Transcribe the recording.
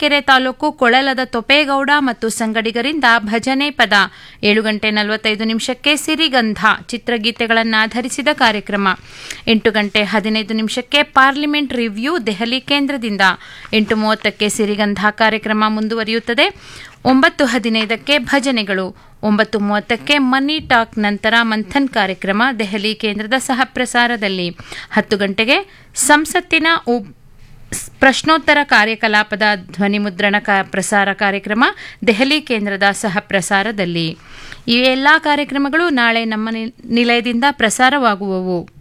ಅರಸೀಕೆರೆ ತಾಲೂಕು ಕೊಳಲದ ತೊಪೇಗೌಡ ಮತ್ತು ಸಂಗಡಿಗರಿಂದ ಭಜನೆ ಪದ ಏಳು ಗಂಟೆ ನಲವತ್ತೈದು ನಿಮಿಷಕ್ಕೆ ಸಿರಿಗಂಧ ಚಿತ್ರಗೀತೆಗಳನ್ನಾಧರಿಸಿದ ಕಾರ್ಯಕ್ರಮ ಎಂಟು ಗಂಟೆ ಹದಿನೈದು ನಿಮಿಷಕ್ಕೆ ಪಾರ್ಲಿಮೆಂಟ್ ರಿವ್ಯೂ ದೆಹಲಿ ಕೇಂದ್ರದಿಂದ ಎಂಟು ಮೂವತ್ತಕ್ಕೆ ಸಿರಿಗಂಧ ಕಾರ್ಯಕ್ರಮ ಮುಂದುವರಿಯುತ್ತದೆ ಒಂಬತ್ತು ಹದಿನೈದಕ್ಕೆ ಭಜನೆಗಳು ಒಂಬತ್ತು ಮೂವತ್ತಕ್ಕೆ ಮನಿ ಟಾಕ್ ನಂತರ ಮಂಥನ್ ಕಾರ್ಯಕ್ರಮ ದೆಹಲಿ ಕೇಂದ್ರದ ಸಹ ಪ್ರಸಾರದಲ್ಲಿ ಹತ್ತು ಗಂಟೆಗೆ ಸಂಸತ್ತಿನ ಉಪ್ ಪ್ರಶ್ನೋತ್ತರ ಕಾರ್ಯಕಲಾಪದ ಧ್ವನಿಮುದ್ರಣ ಕ- ಪ್ರಸಾರ ಕಾರ್ಯಕ್ರಮ ದೆಹಲಿ ಕೇಂದ್ರದ ಸಹ ಪ್ರಸಾರದಲ್ಲಿ ಈ ಎಲ್ಲ ಕಾರ್ಯಕ್ರಮಗಳು ನಾಳೆ ನಮ್ಮ ನಿ- ನಿಲಯದಿಂದ ಪ್ರಸಾರವಾಗುವವು